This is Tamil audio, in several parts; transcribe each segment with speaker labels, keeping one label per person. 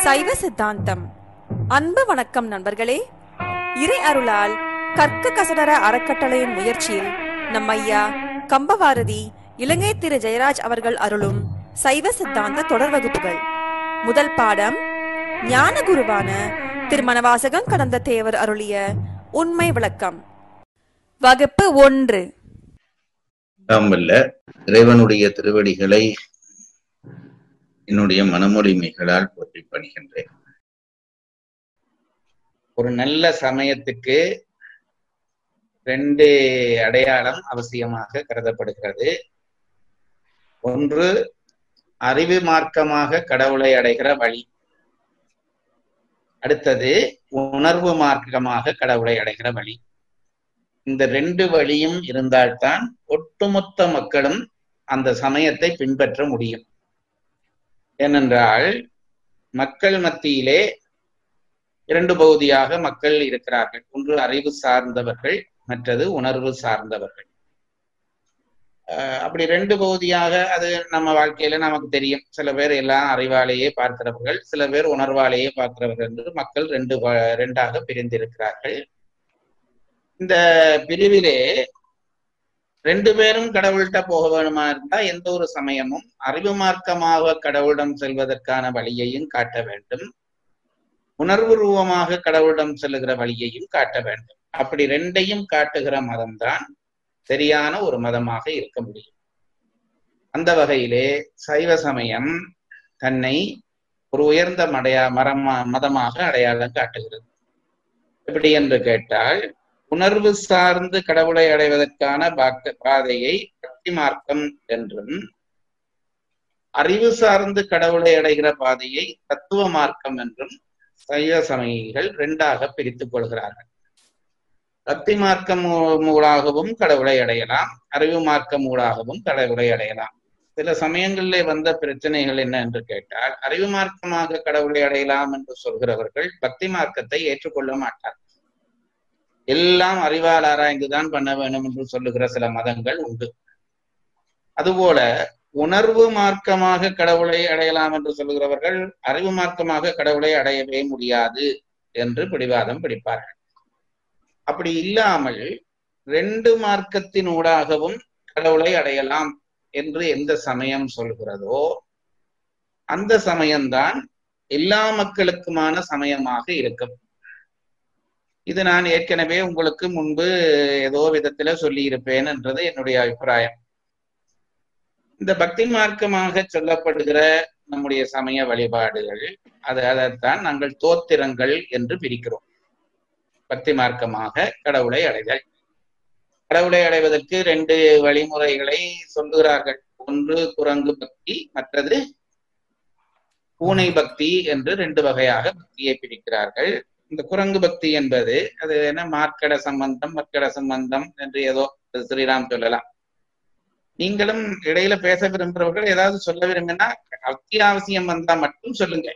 Speaker 1: சைவ சித்தாந்தம் அன்பு வணக்கம் நண்பர்களே இறை அருளால் கற்க கசடர அறக்கட்டளையின் முயற்சியில் நம் ஐயா கம்பவாரதி இலங்கை திரு ஜெயராஜ் அவர்கள் அருளும் சைவ சித்தாந்த தொடர் வகுப்புகள் முதல் பாடம் ஞான குருவான திருமணவாசகம் கடந்த தேவர் அருளிய உண்மை விளக்கம் வகுப்பு ஒன்று
Speaker 2: வல்ல இறைவனுடைய திருவடிகளை என்னுடைய மனமொழிமைகளால் போற்றி பணிகின்றேன் ஒரு நல்ல சமயத்துக்கு ரெண்டு அடையாளம் அவசியமாக கருதப்படுகிறது ஒன்று அறிவு மார்க்கமாக கடவுளை அடைகிற வழி அடுத்தது உணர்வு மார்க்கமாக கடவுளை அடைகிற வழி இந்த ரெண்டு வழியும் இருந்தால்தான் ஒட்டுமொத்த மக்களும் அந்த சமயத்தை பின்பற்ற முடியும் ஏனென்றால் மக்கள் மத்தியிலே இரண்டு பகுதியாக மக்கள் இருக்கிறார்கள் ஒன்று அறிவு சார்ந்தவர்கள் மற்றது உணர்வு சார்ந்தவர்கள் அப்படி ரெண்டு பகுதியாக அது நம்ம வாழ்க்கையில நமக்கு தெரியும் சில பேர் எல்லாம் அறிவாலேயே பார்க்கிறவர்கள் சில பேர் உணர்வாலேயே பார்க்கிறவர்கள் என்று மக்கள் ரெண்டு ரெண்டாக பிரிந்திருக்கிறார்கள் இந்த பிரிவிலே ரெண்டு பேரும் கடவுள்கிட்ட போக வேணுமா இருந்தா எந்த ஒரு சமயமும் அறிவு மார்க்கமாக கடவுளிடம் செல்வதற்கான வழியையும் காட்ட வேண்டும் உணர்வு ரூபமாக கடவுளிடம் செல்லுகிற வழியையும் காட்ட வேண்டும் அப்படி ரெண்டையும் காட்டுகிற மதம்தான் சரியான ஒரு மதமாக இருக்க முடியும் அந்த வகையிலே சைவ சமயம் தன்னை ஒரு உயர்ந்த மடையா மரமா மதமாக அடையாளம் காட்டுகிறது எப்படி என்று கேட்டால் உணர்வு சார்ந்து கடவுளை அடைவதற்கான பாதையை பக்தி மார்க்கம் என்றும் அறிவு சார்ந்து கடவுளை அடைகிற பாதையை தத்துவ மார்க்கம் என்றும் சைவ சமயிகள் ரெண்டாக பிரித்துக் கொள்கிறார்கள் பக்தி மார்க்கம் மூலாகவும் கடவுளை அடையலாம் அறிவு மார்க்கம் மூலாகவும் கடவுளை அடையலாம் சில சமயங்களிலே வந்த பிரச்சனைகள் என்ன என்று கேட்டால் அறிவு மார்க்கமாக கடவுளை அடையலாம் என்று சொல்கிறவர்கள் பக்தி மார்க்கத்தை ஏற்றுக்கொள்ள மாட்டார் எல்லாம் அறிவால் ஆராய்ந்துதான் பண்ண வேண்டும் என்று சொல்லுகிற சில மதங்கள் உண்டு அதுபோல உணர்வு மார்க்கமாக கடவுளை அடையலாம் என்று சொல்லுகிறவர்கள் அறிவு மார்க்கமாக கடவுளை அடையவே முடியாது என்று பிடிவாதம் பிடிப்பார்கள் அப்படி இல்லாமல் ரெண்டு மார்க்கத்தின் ஊடாகவும் கடவுளை அடையலாம் என்று எந்த சமயம் சொல்கிறதோ அந்த சமயம்தான் எல்லா மக்களுக்குமான சமயமாக இருக்கும் இது நான் ஏற்கனவே உங்களுக்கு முன்பு ஏதோ விதத்துல சொல்லி இருப்பேன் என்றது என்னுடைய அபிப்பிராயம் இந்த பக்தி மார்க்கமாக சொல்லப்படுகிற நம்முடைய சமய வழிபாடுகள் அது அதைத்தான் நாங்கள் தோத்திரங்கள் என்று பிரிக்கிறோம் பக்தி மார்க்கமாக கடவுளை அடைதல் கடவுளை அடைவதற்கு ரெண்டு வழிமுறைகளை சொல்லுகிறார்கள் ஒன்று குரங்கு பக்தி மற்றது பூனை பக்தி என்று ரெண்டு வகையாக பக்தியை பிரிக்கிறார்கள் இந்த குரங்கு பக்தி என்பது அது என்ன மார்க்கட சம்பந்தம் மற்கட சம்பந்தம் என்று ஏதோ ஸ்ரீராம் சொல்லலாம் நீங்களும் இடையில பேச விரும்புறவர்கள் ஏதாவது சொல்ல விரும்பினா அத்தியாவசியம் வந்தா மட்டும் சொல்லுங்க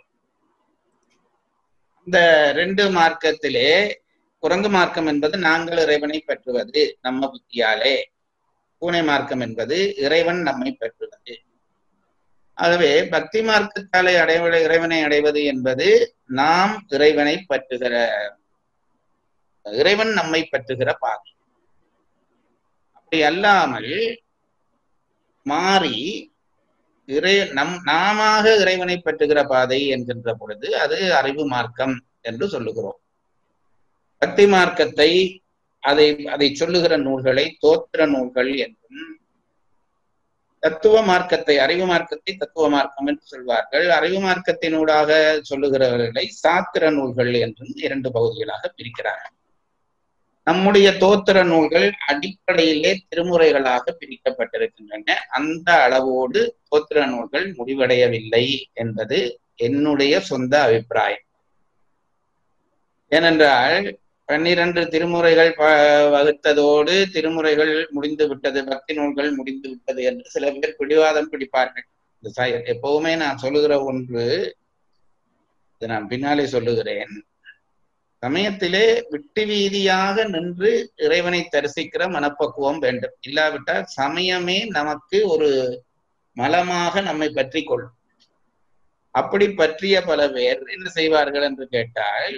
Speaker 2: இந்த ரெண்டு மார்க்கத்திலே குரங்கு மார்க்கம் என்பது நாங்கள் இறைவனை பெற்றுவது நம்ம புத்தியாலே பூனை மார்க்கம் என்பது இறைவன் நம்மை பெற்றுவது ஆகவே பக்தி மார்க்கத்தாலே அடைவ இறைவனை அடைவது என்பது நாம் இறைவனை பற்றுகிற இறைவன் நம்மை பற்றுகிற பாதை அப்படி அல்லாமல் மாறி இறை நம் நாம இறைவனை பற்றுகிற பாதை என்கின்ற பொழுது அது அறிவு மார்க்கம் என்று சொல்லுகிறோம் பக்தி மார்க்கத்தை அதை அதை சொல்லுகிற நூல்களை தோத்திர நூல்கள் என்றும் தத்துவ மார்க்கத்தை அறிவு மார்க்கத்தை தத்துவ மார்க்கம் என்று சொல்வார்கள் அறிவு மார்க்கத்தினூடாக சொல்லுகிறவர்களை சாத்திர நூல்கள் என்றும் இரண்டு பகுதிகளாக பிரிக்கிறார்கள் நம்முடைய தோத்திர நூல்கள் அடிப்படையிலே திருமுறைகளாக பிரிக்கப்பட்டிருக்கின்றன அந்த அளவோடு தோத்திர நூல்கள் முடிவடையவில்லை என்பது என்னுடைய சொந்த அபிப்பிராயம் ஏனென்றால் பன்னிரண்டு திருமுறைகள் வகுத்ததோடு திருமுறைகள் முடிந்து விட்டது பக்தி நூல்கள் முடிந்து விட்டது என்று சில பேர் பிடிவாதம் பிடிப்பார்கள் எப்பவுமே நான் சொல்லுகிற ஒன்று இது நான் பின்னாலே சொல்லுகிறேன் சமயத்திலே விட்டு வீதியாக நின்று இறைவனை தரிசிக்கிற மனப்பக்குவம் வேண்டும் இல்லாவிட்டால் சமயமே நமக்கு ஒரு மலமாக நம்மை பற்றி கொள்ளும் அப்படி பற்றிய பல பேர் என்ன செய்வார்கள் என்று கேட்டால்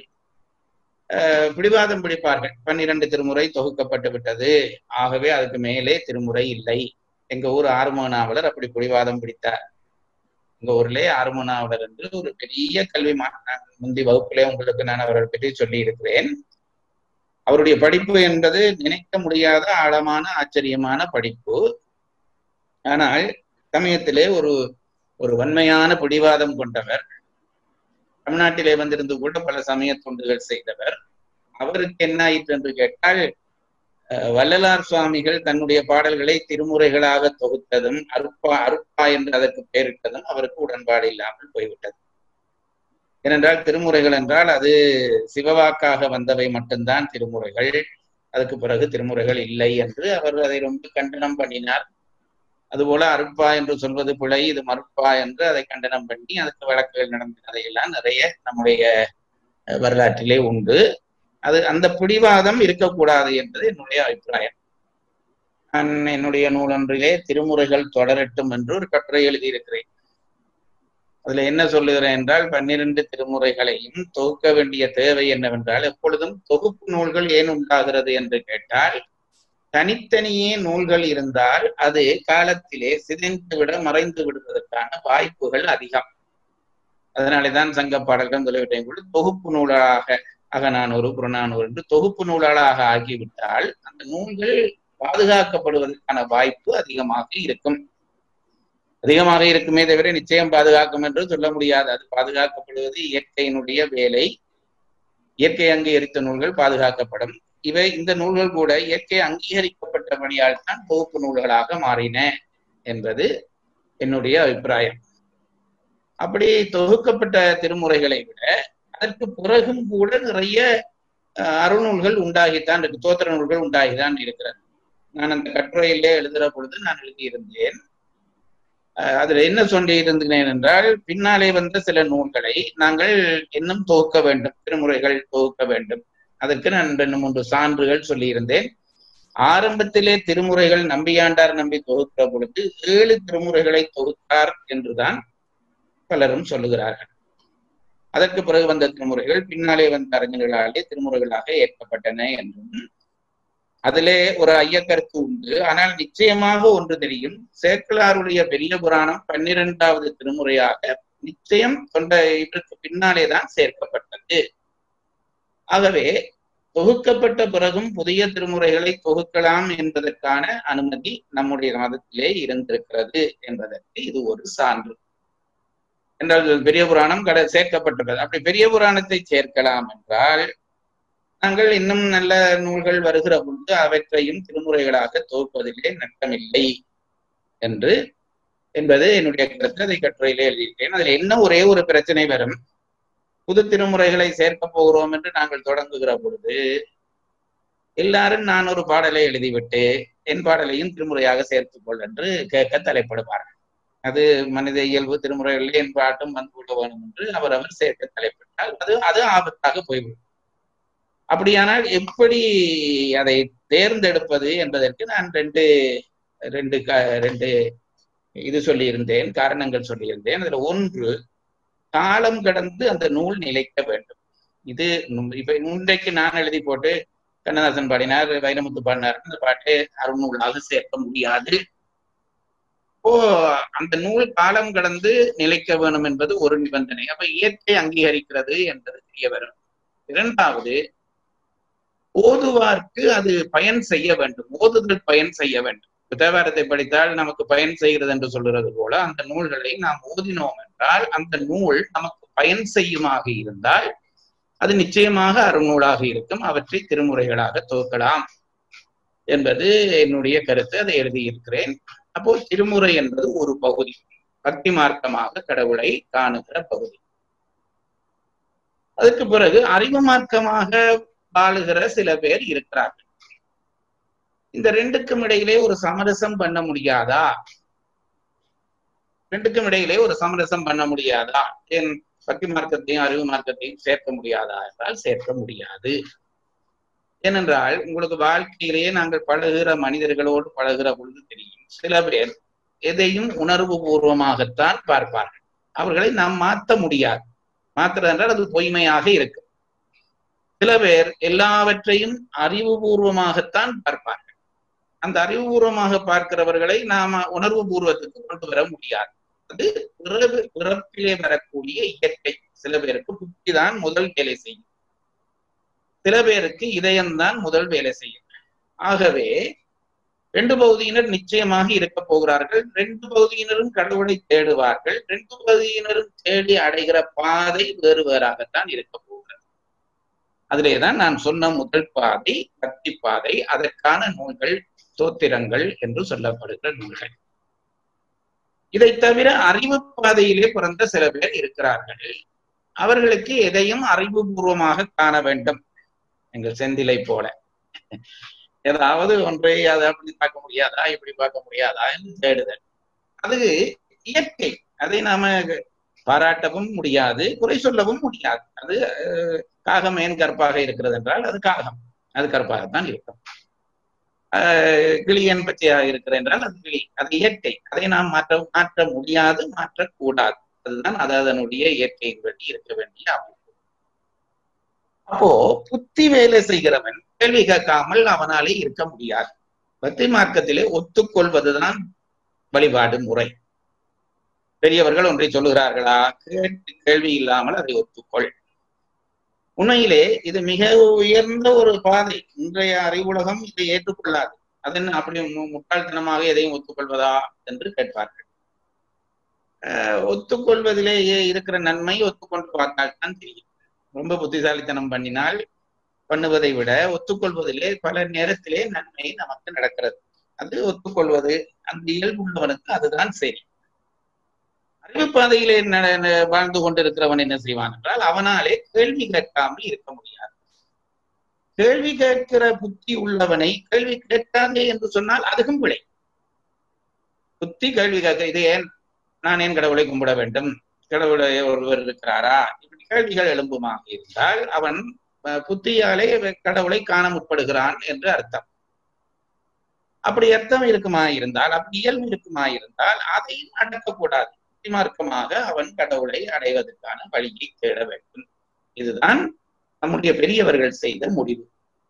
Speaker 2: அஹ், பிடிவாதம் பிடிப்பார்கள் பன்னிரண்டு திருமுறை தொகுக்கப்பட்டு விட்டது ஆகவே அதுக்கு மேலே திருமுறை இல்லை எங்க ஊர் ஆறுமுக நாவலர் அப்படி பிடிவாதம் பிடித்தார் எங்க ஊர்லயே ஆறுமுக நாவலர் என்று ஒரு பெரிய கல்வி மாற்றம் முந்தி வகுப்பிலே உங்களுக்கு நான் அவர்கள் பற்றி சொல்லி இருக்கிறேன் அவருடைய படிப்பு என்பது நினைக்க முடியாத ஆழமான ஆச்சரியமான படிப்பு ஆனால் சமயத்திலே ஒரு ஒரு வன்மையான பிடிவாதம் கொண்டவர் தமிழ்நாட்டிலே வந்திருந்து கூட பல சமய தொண்டுகள் செய்தவர் அவருக்கு என்ன ஆயிற்று என்று கேட்டால் அஹ், வள்ளலார் சுவாமிகள் தன்னுடைய பாடல்களை திருமுறைகளாக தொகுத்ததும் அருப்பா அருப்பா என்று அதற்கு பெயரிட்டதும் அவருக்கு உடன்பாடு இல்லாமல் போய்விட்டது ஏனென்றால் திருமுறைகள் என்றால் அது சிவவாக்காக வந்தவை மட்டும்தான் திருமுறைகள் அதுக்கு பிறகு திருமுறைகள் இல்லை என்று அவர் அதை ரொம்ப கண்டனம் பண்ணினார் அதுபோல அருட்பா என்று சொல்வது பிழை இது மறுப்பா என்று அதை கண்டனம் பண்ணி அதுக்கு வழக்குகள் நடந்ததையெல்லாம் நிறைய நம்முடைய அஹ், வரலாற்றிலே உண்டு அது அந்த பிடிவாதம் இருக்கக்கூடாது என்பது என்னுடைய அபிப்பிராயம் நான் என்னுடைய நூலொன்றிலே திருமுறைகள் தொடரட்டும் என்று ஒரு கட்டுரை எழுதியிருக்கிறேன் அதுல என்ன சொல்லுகிறேன் என்றால் பன்னிரண்டு திருமுறைகளையும் தொகுக்க வேண்டிய தேவை என்னவென்றால் எப்பொழுதும் தொகுப்பு நூல்கள் ஏன் உண்டாகிறது என்று கேட்டால் தனித்தனியே நூல்கள் இருந்தால் அது காலத்திலே சிதைந்து விட மறைந்து விடுவதற்கான வாய்ப்புகள் அதிகம் அதனாலேதான் சங்க பாடல்கள் சொல்லிவிட்டேன் கூட தொகுப்பு நூலாக அகநானூறு புறநானூறு என்று தொகுப்பு நூலாளாக ஆகிவிட்டால் அந்த நூல்கள் பாதுகாக்கப்படுவதற்கான வாய்ப்பு அதிகமாக இருக்கும் அதிகமாக இருக்குமே தவிர நிச்சயம் பாதுகாக்கும் என்று சொல்ல முடியாது அது பாதுகாக்கப்படுவது இயற்கையினுடைய வேலை இயற்கை அங்கீகரித்த நூல்கள் பாதுகாக்கப்படும் இவை இந்த நூல்கள் கூட இயற்கை அங்கீகரிக்கப்பட்டபடியால் தான் தொகுப்பு நூல்களாக மாறின என்பது என்னுடைய அபிப்பிராயம் அப்படி தொகுக்கப்பட்ட திருமுறைகளை விட அதற்கு பிறகும் கூட நிறைய அஹ், அருநூல்கள் உண்டாகித்தான் இருக்கு தோத்திர நூல்கள் உண்டாகிதான் இருக்கிறது நான் அந்த கட்டுரையிலே எழுதுகிற பொழுது நான் எழுதியிருந்தேன் அஹ், அதுல என்ன சொல்லி இருந்தேன் என்றால் பின்னாலே வந்த சில நூல்களை நாங்கள் இன்னும் தொகுக்க வேண்டும் திருமுறைகள் தொகுக்க வேண்டும் அதற்கு நான் ரெண்டு மூன்று சான்றுகள் சொல்லியிருந்தேன் ஆரம்பத்திலே திருமுறைகள் நம்பியாண்டார் நம்பி தொகுக்கிற பொழுது ஏழு திருமுறைகளை தொகுத்தார் என்றுதான் பலரும் சொல்லுகிறார்கள் அதற்கு பிறகு வந்த திருமுறைகள் பின்னாலே வந்த அறிஞர்களாலே திருமுறைகளாக ஏற்கப்பட்டன என்றும் அதிலே ஒரு ஐயக்கருத்து உண்டு ஆனால் நிச்சயமாக ஒன்று தெரியும் சேக்கலாருடைய பெரிய புராணம் பன்னிரெண்டாவது திருமுறையாக நிச்சயம் கொண்ட இதற்கு பின்னாலே தான் சேர்க்கப்பட்டது ஆகவே தொகுக்கப்பட்ட பிறகும் புதிய திருமுறைகளை தொகுக்கலாம் என்பதற்கான அனுமதி நம்முடைய மதத்திலே இருந்திருக்கிறது என்பதற்கு இது ஒரு சான்று என்றால் பெரிய புராணம் கட சேர்க்கப்பட்டுள்ளது அப்படி பெரிய புராணத்தை சேர்க்கலாம் என்றால் நாங்கள் இன்னும் நல்ல நூல்கள் வருகிற பொழுது அவற்றையும் திருமுறைகளாக தொகுப்பதிலே நட்டமில்லை என்று என்பது என்னுடைய கருத்து அதை கட்டுரையிலே எழுதியிருக்கேன் அதில் என்ன ஒரே ஒரு பிரச்சனை வரும் புது திருமுறைகளை சேர்க்க போகிறோம் என்று நாங்கள் தொடங்குகிற பொழுது எல்லாரும் நான் ஒரு பாடலை எழுதிவிட்டு என் பாடலையும் திருமுறையாக சேர்த்துக்கொள் என்று கேட்க தலைப்படுவார்கள் அது மனித இயல்பு திருமுறைகளில் என் பாட்டும் வந்து விட வேண்டும் என்று அவர் அவர் சேர்க்க தலைப்பட்டால் அது அது ஆபத்தாக போய்விடும் அப்படியானால் எப்படி அதை தேர்ந்தெடுப்பது என்பதற்கு நான் ரெண்டு ரெண்டு க- ரெண்டு இது சொல்லியிருந்தேன் காரணங்கள் சொல்லியிருந்தேன் அதுல ஒன்று காலம் கடந்து அந்த நூல் நிலைக்க வேண்டும் இது நு- இப்ப இன்றைக்கு நான் எழுதி போட்டு கண்ணதாசன் பாடினார் வைரமுத்து பாடினார் அந்த பாட்டு அருநூலாக சேர்க்க முடியாது இப்போ அந்த நூல் காலம் கடந்து நிலைக்க வேணும் என்பது ஒரு நிபந்தனை அப்ப இயற்கை அங்கீகரிக்கிறது என்பது தெரிய வரும் இரண்டாவது ஓதுவார்க்கு அது பயன் செய்ய வேண்டும் ஓதுதல் பயன் செய்ய வேண்டும் தேவாரத்தை படித்தால் நமக்கு பயன் செய்கிறது என்று சொல்கிறது போல அந்த நூல்களை நாம் ஓதினோம் என்றால் அந்த நூல் நமக்கு பயன் செய்யுமாக இருந்தால் அது நிச்சயமாக அருநூலாக இருக்கும் அவற்றை திருமுறைகளாக துவக்கலாம் என்பது என்னுடைய கருத்து அதை எழுதியிருக்கிறேன் அப்போ திருமுறை என்பது ஒரு பகுதி பக்தி மார்க்கமாக கடவுளை காணுகிற பகுதி அதுக்கு பிறகு அறிவு மார்க்கமாக வாழுகிற சில பேர் இருக்கிறார்கள் இந்த ரெண்டுக்கும் இடையிலே ஒரு சமரசம் பண்ண முடியாதா ரெண்டுக்கும் இடையிலே ஒரு சமரசம் பண்ண முடியாதா என் பக்தி மார்க்கத்தையும் அறிவு மார்க்கத்தையும் சேர்க்க முடியாதா என்றால் சேர்க்க முடியாது ஏனென்றால் உங்களுக்கு வாழ்க்கையிலேயே நாங்கள் பழகுகிற மனிதர்களோடு பழகுகிற பொழுது தெரியும் சில பேர் எதையும் உணர்வு பூர்வமாகத்தான் பார்ப்பார்கள் அவர்களை நாம் மாற்ற முடியாது மாற்றுறது என்றால் அது பொய்மையாக இருக்கும் சில பேர் எல்லாவற்றையும் அறிவுபூர்வமாகத்தான் பார்ப்பார்கள் அந்த அறிவுபூர்வமாக பார்க்கிறவர்களை நாம உணர்வு பூர்வத்துக்கு கொண்டு வர முடியாது அது பிறகு பிறப்பிலே வரக்கூடிய இயற்கை சில பேருக்கு புத்தி தான் முதல் வேலை செய்யும் சில பேருக்கு இதயம்தான் முதல் வேலை செய்யும் ஆகவே ரெண்டு பகுதியினர் நிச்சயமாக இருக்க போகிறார்கள் ரெண்டு பகுதியினரும் கடவுளை தேடுவார்கள் ரெண்டு பகுதியினரும் தேடி அடைகிற பாதை வேறு வேறாகத்தான் இருக்க போகிறது அதிலேதான் நான் சொன்ன முதல் பாதை பக்தி பாதை அதற்கான நூல்கள் தோத்திரங்கள் என்று சொல்லப்படுகிற நூல்கள் இதை தவிர அறிவு பாதையிலே பிறந்த சில பேர் இருக்கிறார்கள் அவர்களுக்கு எதையும் அறிவுபூர்வமாக காண வேண்டும் எங்கள் செந்திலை போல ஏதாவது ஒன்றை அதை அப்படி பார்க்க முடியாதா இப்படி பார்க்க முடியாதா என்று தேடுதல் அது இயற்கை அதை நாம பாராட்டவும் முடியாது குறை சொல்லவும் முடியாது அது காகம் ஏன் கற்பாக இருக்கிறது என்றால் அது காகம் அது கற்பாகத்தான் இருக்கும் கிளியன் பச்சையாக இருக்கிறது என்றால் அது கிளி அது இயற்கை அதை நாம் மாற்ற மாற்ற முடியாது மாற்றக்கூடாது அதுதான் அது அதனுடைய இயற்கையின் வழி இருக்க வேண்டிய அமைப்பு அப்போ புத்தி வேலை செய்கிறவன் கேள்வி கேட்காமல் அவனாலே இருக்க முடியாது பக்தி மார்க்கத்திலே ஒத்துக்கொள்வதுதான் வழிபாடு முறை பெரியவர்கள் ஒன்றை சொல்லுகிறார்களா கேட்டு கேள்வி இல்லாமல் அதை ஒத்துக்கொள் உண்மையிலே இது மிக உயர்ந்த ஒரு பாதை இன்றைய அறிவுலகம் இதை ஏற்றுக்கொள்ளாது அதன் அப்படி முட்டாள்தனமாக எதையும் ஒத்துக்கொள்வதா என்று கேட்பார்கள் ஒத்துக்கொள்வதிலேயே இருக்கிற நன்மை ஒத்துக்கொண்டு பார்த்தால் தான் தெரியும் ரொம்ப புத்திசாலித்தனம் பண்ணினால் பண்ணுவதை விட ஒத்துக்கொள்வதிலே பல நேரத்திலே நன்மை நமக்கு நடக்கிறது அது ஒத்துக்கொள்வது அந்த இயல்புள்ளவனுக்கு அதுதான் சரி அறிவு பாதையிலே வாழ்ந்து கொண்டிருக்கிறவன் என்ன செய்வான் என்றால் அவனாலே கேள்வி கேட்காமல் இருக்க முடியாது கேள்வி கேட்கிற புத்தி உள்ளவனை கேள்வி கேட்காதே என்று சொன்னால் அதுவும் விளை புத்தி கேள்வி கேட்க இது ஏன் நான் ஏன் கடவுளை கும்பிட வேண்டும் கடவுளை ஒருவர் இருக்கிறாரா இப்படி கேள்விகள் எழும்புமாக இருந்தால் அவன் புத்தியாலே கடவுளை காண முற்படுகிறான் என்று அர்த்தம் அப்படி அர்த்தம் இருக்குமா இருந்தால் அப்படி இயல்பு இருக்குமா இருந்தால் அதையும் அடக்கக்கூடாது மார்க்கமாக அவன் கடவுளை அடைவதற்கான வழியை தேட வேண்டும் இதுதான் நம்முடைய பெரியவர்கள் செய்த முடிவு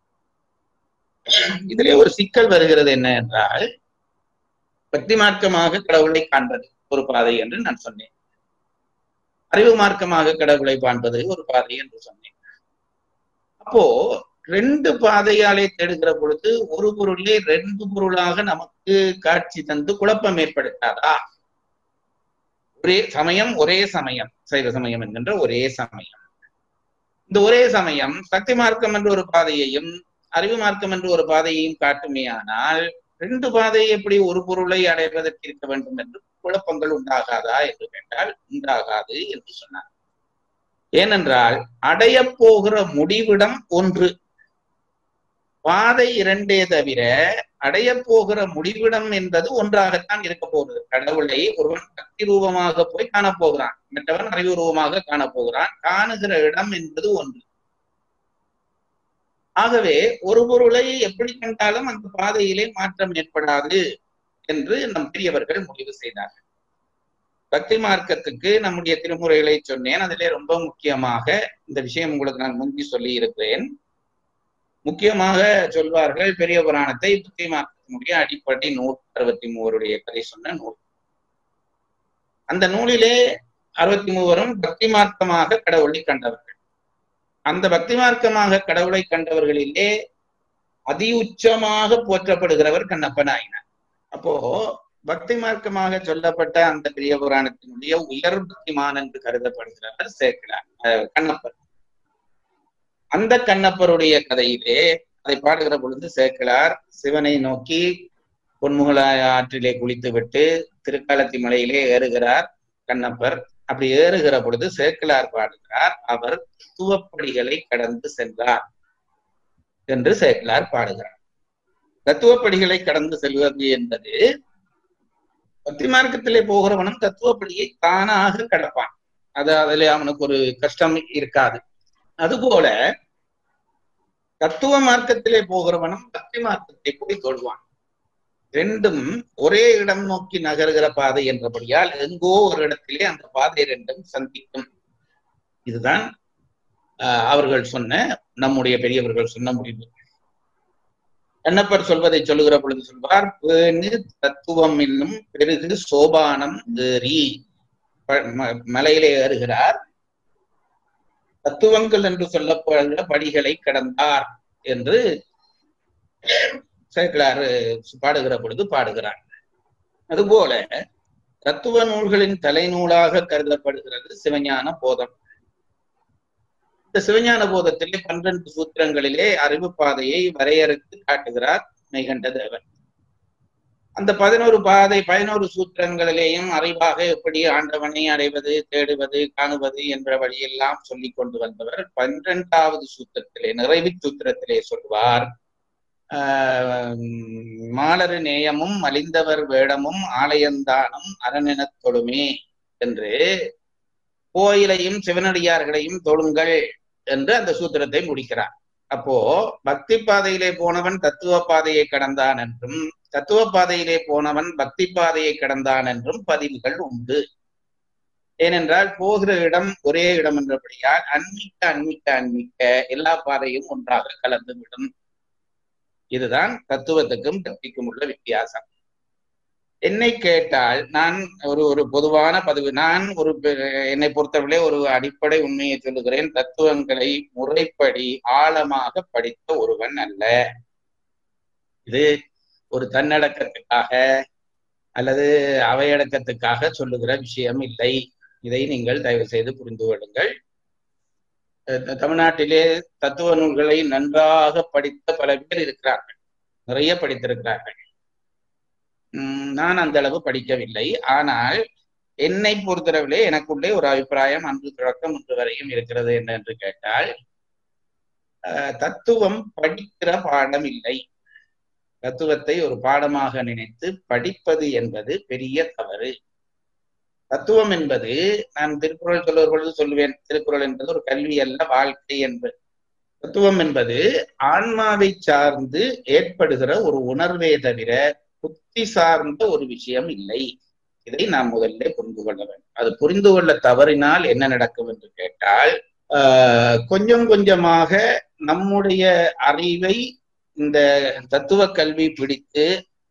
Speaker 2: இதிலே ஒரு சிக்கல் வருகிறது என்ன என்றால் பக்தி மார்க்கமாக கடவுளை காண்பது ஒரு பாதை என்று நான் சொன்னேன் அறிவு மார்க்கமாக கடவுளை காண்பது ஒரு பாதை என்று சொன்னேன் அப்போ ரெண்டு பாதையாலே தேடுகிற பொழுது ஒரு பொருளே ரெண்டு பொருளாக நமக்கு காட்சி தந்து குழப்பம் ஏற்படுத்தாதா ஒரே சமயம் ஒரே சமயம் சைவ சமயம் என்கின்ற ஒரே சமயம் இந்த ஒரே சமயம் சக்தி மார்க்கம் என்ற ஒரு பாதையையும் அறிவு மார்க்கம் என்ற ஒரு பாதையையும் காட்டுமேயானால் ரெண்டு பாதை எப்படி ஒரு பொருளை அடைவதற்கு இருக்க வேண்டும் என்று குழப்பங்கள் உண்டாகாதா என்று கேட்டால் உண்டாகாது என்று சொன்னார் ஏனென்றால் அடைய போகிற முடிவிடம் ஒன்று பாதை இரண்டே தவிர அடைய போகிற முடிவிடம் என்பது ஒன்றாகத்தான் இருக்க போகிறது கடவுளை ஒருவன் பக்தி ரூபமாக போய் காணப்போகிறான் மற்றவன் அறிவு ரூபமாக காணப்போகிறான் காணுகிற இடம் என்பது ஒன்று ஆகவே ஒரு பொருளை எப்படி கண்டாலும் அந்த பாதையிலே மாற்றம் ஏற்படாது என்று நம் பெரியவர்கள் முடிவு செய்தார்கள் பக்தி மார்க்கத்துக்கு நம்முடைய திருமுறைகளை சொன்னேன் அதிலே ரொம்ப முக்கியமாக இந்த விஷயம் உங்களுக்கு நான் முந்தி சொல்லி இருக்கிறேன் முக்கியமாக சொல்வார்கள் பெரிய புராணத்தை பக்தி மார்க்கத்தினுடைய அடிப்படை நூல் அறுபத்தி மூவருடைய கதை சொன்ன நூல் அந்த நூலிலே அறுபத்தி மூவரும் பக்தி மார்க்கமாக கடவுளை கண்டவர்கள் அந்த பக்தி மார்க்கமாக கடவுளை கண்டவர்களிலே அதி உச்சமாக போற்றப்படுகிறவர் கண்ணப்ப நாயனார் அப்போ பக்தி மார்க்கமாக சொல்லப்பட்ட அந்த பெரிய புராணத்தினுடைய உயர் பக்திமான் என்று கருதப்படுகிறவர் சேர்க்கிறார் கண்ணப்பர் அந்த கண்ணப்பருடைய கதையிலே அதை பாடுகிற பொழுது சேர்க்கிறார் சிவனை நோக்கி பொன்முகலாய ஆற்றிலே குளித்து விட்டு திருக்காலத்தி மலையிலே ஏறுகிறார் கண்ணப்பர் அப்படி ஏறுகிற பொழுது சேக்கிலார் பாடுகிறார் அவர் தத்துவப்படிகளை கடந்து சென்றார் என்று சேக்கிலார் பாடுகிறார் தத்துவப்படிகளை கடந்து செல்வது என்பது பக்தி மார்க்கத்திலே போகிறவனும் தத்துவப்படியை தானாக கடப்பான் அது அதுல அவனுக்கு ஒரு கஷ்டம் இருக்காது அதுபோல தத்துவ மார்க்கத்திலே போகிறவனும் பக்தி மார்க்கத்தை போய் தொடுவான் ரெண்டும் ஒரே இடம் நோக்கி நகருகிற பாதை என்றபடியால் எங்கோ ஒரு இடத்திலே அந்த பாதை ரெண்டும் சந்திக்கும் இதுதான் ஆஹ், அவர்கள் சொன்ன நம்முடைய பெரியவர்கள் சொன்ன முடிவு கண்ணப்பர் சொல்வதை சொல்லுகிற பொழுது சொல்வார் பேணு தத்துவம் என்னும் பெருகு சோபானம் ஏறி ப- ம- மலையிலே ஏறுகிறார் தத்துவங்கள் என்று சொல்லப்படுகிற படிகளை கடந்தார் என்று சேக்கிழார் பாடுகிற பொழுது பாடுகிறார் அதுபோல தத்துவ நூல்களின் தலைநூலாக கருதப்படுகிறது சிவஞான போதம் இந்த சிவஞான போதத்திலே பன்னிரண்டு சூத்திரங்களிலே அறிவு பாதையை வரையறுத்து காட்டுகிறார் மெய்கண்ட தேவன் அந்த பதினோரு பாதை பதினோரு சூத்திரங்களிலேயும் அறிவாக எப்படி ஆண்டவனை அடைவது தேடுவது காணுவது என்ற வழியெல்லாம் சொல்லிக் கொண்டு வந்தவர் பன்னிரெண்டாவது சூத்திரத்திலே நிறைவு சூத்திரத்திலே சொல்வார் ஆஹ் மாலரு நேயமும் மலிந்தவர் வேடமும் ஆலயந்தானும் அரணெனத் தொழுமே என்று கோயிலையும் சிவனடியார்களையும் தொழுங்கள் என்று அந்த சூத்திரத்தை முடிக்கிறார் அப்போ பக்தி பாதையிலே போனவன் தத்துவ பாதையை கடந்தான் என்றும் தத்துவ பாதையிலே போனவன் பக்தி பாதையை கடந்தான் என்றும் பதிவுகள் உண்டு ஏனென்றால் போகிற இடம் ஒரே இடம் என்றபடியால் அன்மிக்க அன்மிக்க அன்மிக்க எல்லா பாதையும் ஒன்றாக கலந்துவிடும் இதுதான் தத்துவத்துக்கும் பக்திக்கும் உள்ள வித்தியாசம் என்னை கேட்டால் நான் ஒரு ஒரு பொதுவான பதிவு நான் ஒரு பெ- என்னை பொறுத்தவரை ஒரு அடிப்படை உண்மையை சொல்லுகிறேன் தத்துவங்களை முறைப்படி ஆழமாக படித்த ஒருவன் அல்ல இது ஒரு தன்னடக்கத்துக்காக அல்லது அவையடக்கத்துக்காக சொல்லுகிற விஷயம் இல்லை இதை நீங்கள் தயவு செய்து புரிந்து கொள்ளுங்கள் அஹ் தமிழ்நாட்டிலே தத்துவ நூல்களை நன்றாக படித்த பல பேர் இருக்கிறார்கள் நிறைய படித்திருக்கிறார்கள் உம் நான் அந்த அளவு படிக்கவில்லை ஆனால் என்னை பொறுத்தளவிலே எனக்குள்ளே ஒரு அபிப்பிராயம் அன்று தொடக்கம் இன்று வரையும் இருக்கிறது என்ன என்று கேட்டால் அஹ் தத்துவம் படிக்கிற பாடம் இல்லை தத்துவத்தை ஒரு பாடமாக நினைத்து படிப்பது என்பது பெரிய தவறு தத்துவம் என்பது நான் திருக்குறள் சொல்லுகிற பொழுது சொல்லுவேன் திருக்குறள் என்பது ஒரு கல்வி அல்ல வாழ்க்கை என்பது தத்துவம் என்பது ஆன்மாவை சார்ந்து ஏற்படுகிற ஒரு உணர்வே தவிர புத்தி சார்ந்த ஒரு விஷயம் இல்லை இதை நாம் முதல்ல புரிந்து கொள்ள வேண்டும் அது புரிந்து கொள்ள தவறினால் என்ன நடக்கும் என்று கேட்டால் ஆஹ், கொஞ்சம் கொஞ்சமாக நம்முடைய அறிவை இந்த தத்துவ கல்வி பிடித்து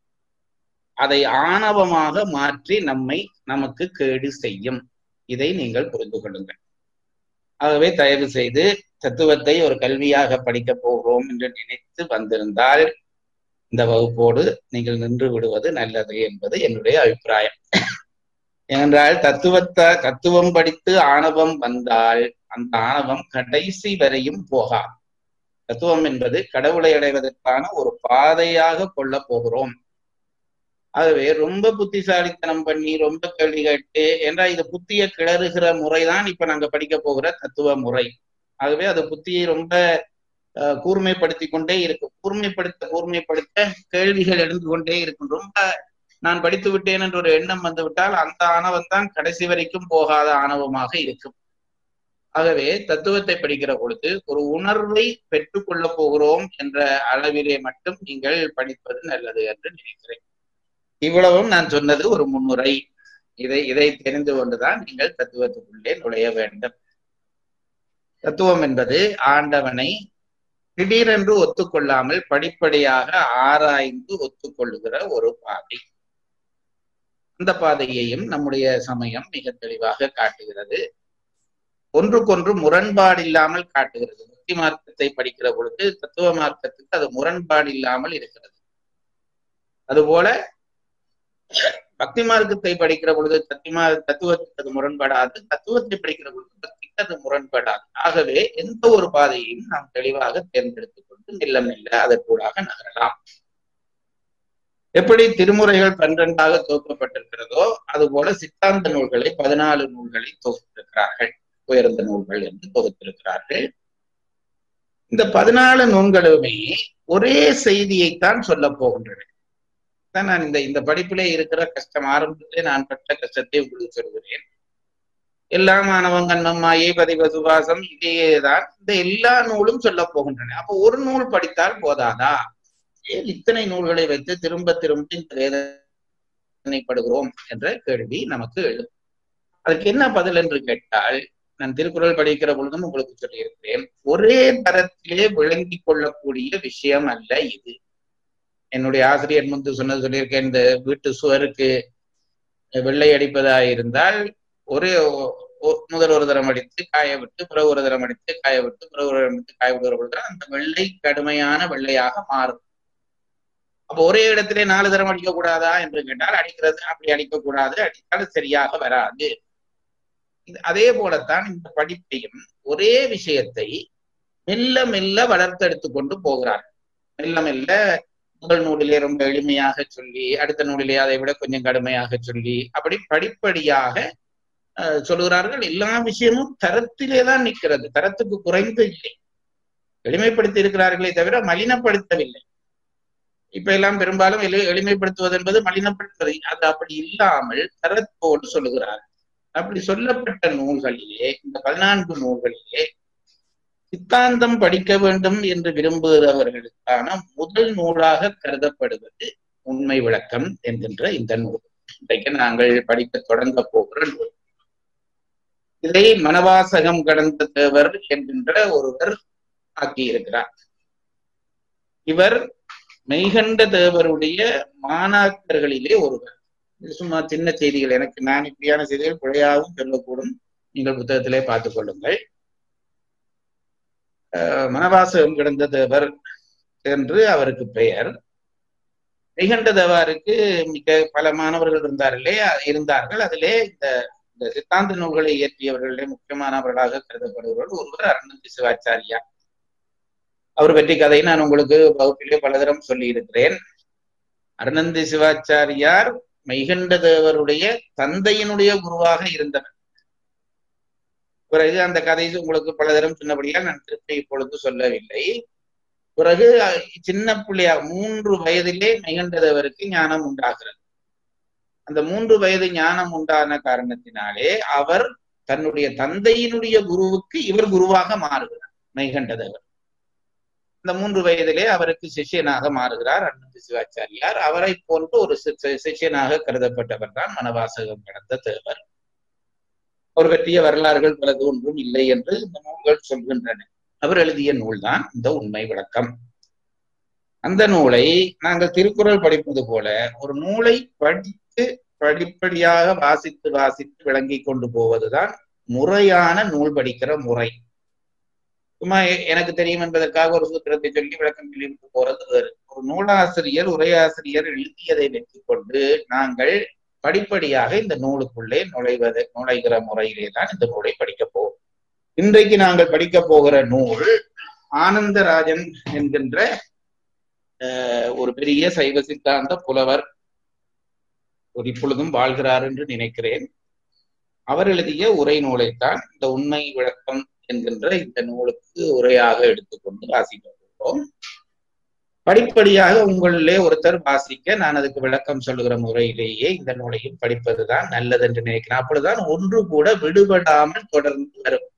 Speaker 2: அதை ஆணவமாக மாற்றி நம்மை நமக்கு கேடு செய்யும் இதை நீங்கள் புரிந்து கொள்ளுங்கள் ஆகவே தயவு செய்து தத்துவத்தை ஒரு கல்வியாக படிக்கப் போகிறோம் என்று நினைத்து வந்திருந்தால் இந்த வகுப்போடு நீங்கள் நின்று விடுவது நல்லது என்பது என்னுடைய அபிப்பிராயம் ஏனென்றால் தத்துவத்தை தத்துவம் படித்து ஆணவம் வந்தால் அந்த ஆணவம் கடைசி வரையும் போகாது தத்துவம் என்பது கடவுளை அடைவதற்கான ஒரு பாதையாக கொள்ள போகிறோம் ஆகவே ரொம்ப புத்திசாலித்தனம் பண்ணி ரொம்ப கேள்வி கேட்டு ஏன்னா இது புத்திய கிளறுகிற முறைதான் இப்ப நாங்க படிக்க போகிற தத்துவ முறை ஆகவே அது புத்தியை ரொம்ப அஹ், கூர்மைப்படுத்தி கொண்டே இருக்கும் கூர்மைப்படுத்த கூர்மைப்படுத்த கேள்விகள் எழுந்து கொண்டே இருக்கும் ரொம்ப நான் படித்து விட்டேன் என்ற ஒரு எண்ணம் வந்து விட்டால் அந்த ஆணவம் தான் கடைசி வரைக்கும் போகாத ஆணவமாக இருக்கும் ஆகவே தத்துவத்தை படிக்கிற பொழுது ஒரு உணர்வை பெற்றுக்கொள்ள போகிறோம் என்ற அளவிலே மட்டும் நீங்கள் படிப்பது நல்லது என்று நினைக்கிறேன் இவ்வளவும் நான் சொன்னது ஒரு முன்னுரை இதை இதை தெரிந்து கொண்டுதான் நீங்கள் தத்துவத்துக்குள்ளே நுழைய வேண்டும் தத்துவம் என்பது ஆண்டவனை திடீரென்று ஒத்துக்கொள்ளாமல் படிப்படியாக ஆராய்ந்து ஒத்துக்கொள்ளுகிற ஒரு பாதை அந்த பாதையையும் நம்முடைய சமயம் மிக தெளிவாக காட்டுகிறது ஒன்றுக்கொன்று முரண்பாடு இல்லாமல் காட்டுகிறது பக்தி மார்க்கத்தை படிக்கிற பொழுது தத்துவ மார்க்கத்துக்கு அது முரண்பாடு இல்லாமல் இருக்கிறது அதுபோல பக்தி மார்க்கத்தை படிக்கிற பொழுது தத்திமா தத்துவத்துக்கு அது முரண்படாது தத்துவத்தை படிக்கிற பொழுது பக்திக்கு அது முரண்படாது ஆகவே எந்த ஒரு பாதையையும் நாம் தெளிவாக தேர்ந்தெடுத்துக் கொண்டு மெல்ல மெல்ல அதற்கூடாக நகரலாம் எப்படி திருமுறைகள் பன்னிரண்டாக தொகுக்கப்பட்டிருக்கிறதோ அதுபோல சித்தாந்த நூல்களை பதினாலு நூல்களை தொகுத்திருக்கிறார்கள் உயர்ந்த நூல்கள் என்று தொகுத்திருக்கிறார்கள் இந்த பதினாலு நூல்களுமே ஒரே செய்தியைத்தான் சொல்ல போகின்றன தான் நான் இந்த இந்த படிப்பிலே இருக்கிற கஷ்டம் ஆரம்பத்திலே நான் பட்ட கஷ்டத்தை உங்களுக்கு சொல்கிறேன் எல்லா மாணவன் கண்ணம் மாயை பதிவ சுவாசம் இதையேதான் இந்த எல்லா நூலும் சொல்ல போகின்றன அப்போ ஒரு நூல் படித்தால் போதாதா ஏன் இத்தனை நூல்களை வைத்து திரும்ப திரும்ப இந்த வேதனைப்படுகிறோம் என்ற கேள்வி நமக்கு எழும் அதற்கு என்ன பதில் என்று கேட்டால் நான் திருக்குறள் படிக்கிற பொழுதும் உங்களுக்கு சொல்லியிருக்கிறேன் ஒரே தரத்திலே விளங்கி கொள்ளக்கூடிய விஷயம் அல்ல இது என்னுடைய ஆசிரியர் முன்பு சொன்னது சொல்லியிருக்கேன் இந்த வீட்டு சுவருக்கு வெள்ளை அடிப்பதா இருந்தால் ஒரே முதல் ஒரு தரம் அடித்து காய விட்டு பிறகு ஒரு தரம் அடித்து காய விட்டு பிறகு ஒரு தரம் அடித்து காய விடுகிற பொழுது அந்த வெள்ளை கடுமையான வெள்ளையாக மாறும் அப்போ ஒரே இடத்திலே நாலு தரம் அடிக்க கூடாதா என்று கேட்டால் அடிக்கிறது அப்படி அடிக்கக்கூடாது அடித்தால் சரியாக வராது அதே போலத்தான் இந்த படிப்பையும் ஒரே விஷயத்தை மெல்ல மெல்ல வளர்த்தெடுத்து கொண்டு போகிறார் மெல்ல மெல்ல முதல் நூலிலே ரொம்ப எளிமையாக சொல்லி அடுத்த நூலிலே அதை விட கொஞ்சம் கடுமையாக சொல்லி அப்படி படிப்படியாக சொல்லுகிறார்கள் எல்லா விஷயமும் தரத்திலே தான் நிற்கிறது தரத்துக்கு குறைந்து இல்லை எளிமைப்படுத்தி இருக்கிறார்களே தவிர மலினப்படுத்தவில்லை இப்ப எல்லாம் பெரும்பாலும் எளிமைப்படுத்துவது என்பது மலினப்படுத்துவது அது அப்படி இல்லாமல் தரத்தோடு சொல்லுகிறார்கள் அப்படி சொல்லப்பட்ட நூல்களிலே இந்த பதினான்கு நூல்களிலே சித்தாந்தம் படிக்க வேண்டும் என்று விரும்புகிறவர்களுக்கான முதல் நூலாக கருதப்படுவது உண்மை விளக்கம் என்கின்ற இந்த நூல் இன்றைக்கு நாங்கள் படிக்க தொடங்க போகிற நூல் இதை மனவாசகம் கடந்த தேவர் என்கின்ற ஒருவர் ஆக்கியிருக்கிறார் இவர் மெய்கண்ட தேவருடைய மாணாக்கர்களிலே ஒருவர் இது சும்மா சின்ன செய்திகள் எனக்கு நான் இப்படியான செய்திகள் பிழையாகவும் சொல்லக்கூடும் நீங்கள் புத்தகத்திலே பார்த்துக் கொள்ளுங்கள் மனவாசகம் கிடந்த தேவர் என்று அவருக்கு பெயர் மெய்கண்ட தேவாருக்கு மிக பல மாணவர்கள் இருந்தார்களே இருந்தார்கள் அதிலே இந்த இந்த சித்தாந்த நூல்களை இயற்றியவர்களிலே முக்கியமானவர்களாக கருதப்படுபவர்கள் ஒருவர் அருணந்தி சிவாச்சாரியா அவர் பற்றி கதை நான் உங்களுக்கு வகுப்பிலே பலதரம் சொல்லி இருக்கிறேன் அருணந்தி சிவாச்சாரியார் மெய்கண்ட தேவருடைய தந்தையினுடைய குருவாக இருந்தவர் பிறகு அந்த கதை உங்களுக்கு பலதரம் சொன்னபடியால் நான் திருப்பி இப்பொழுது சொல்லவில்லை பிறகு சின்ன பிள்ளையா மூன்று வயதிலே மெய்கண்ட தேவருக்கு ஞானம் உண்டாகிறது அந்த மூன்று வயது ஞானம் உண்டான காரணத்தினாலே அவர் தன்னுடைய தந்தையினுடைய குருவுக்கு இவர் குருவாக மாறுகிறார் மெய்கண்ட தேவர் இந்த மூன்று வயதிலே அவருக்கு சிஷியனாக மாறுகிறார் அண்ணந்தி சிவாச்சாரியார் அவரை போன்று ஒரு சிஷியனாக கருதப்பட்டவர் தான் மனவாசகம் கடந்த தேவர் அவர் பற்றிய வரலாறுகள் பலது ஒன்றும் இல்லை என்று இந்த நூல்கள் சொல்கின்றன அவர் எழுதிய நூல்தான் இந்த உண்மை விளக்கம் அந்த நூலை நாங்கள் திருக்குறள் படிப்பது போல ஒரு நூலை படித்து படிப்படியாக வாசித்து வாசித்து விளங்கி கொண்டு போவதுதான் முறையான நூல் படிக்கிற முறை சும்மா எனக்கு தெரியும் என்பதற்காக ஒரு சூத்திரத்தை சொல்லி விளக்கம் சொல்லிவிட்டு போறது வேறு ஒரு நூலாசிரியர் உரையாசிரியர் எழுதியதை வைத்துக் கொண்டு நாங்கள் படிப்படியாக இந்த நூலுக்குள்ளே நுழைவது நுழைகிற முறையிலே தான் இந்த நூலை படிக்க போவோம் இன்றைக்கு நாங்கள் படிக்க போகிற நூல் ஆனந்தராஜன் என்கின்ற ஒரு பெரிய சைவ சித்தாந்த புலவர் ஒரு இப்பொழுதும் வாழ்கிறார் என்று நினைக்கிறேன் அவர் எழுதிய உரை நூலைத்தான் இந்த உண்மை விளக்கம் என்கின்ற இந்த நூலுக்கு உரையாக எடுத்துக்கொண்டு வாசிக்க போகிறோம் படிப்படியாக உங்களிலே ஒருத்தர் வாசிக்க நான் அதுக்கு விளக்கம் சொல்லுகிற முறையிலேயே இந்த நூலையும் படிப்பதுதான் நல்லது என்று நினைக்கிறேன் அப்பொழுதுதான் ஒன்று கூட விடுபடாமல் தொடர்ந்து வரும்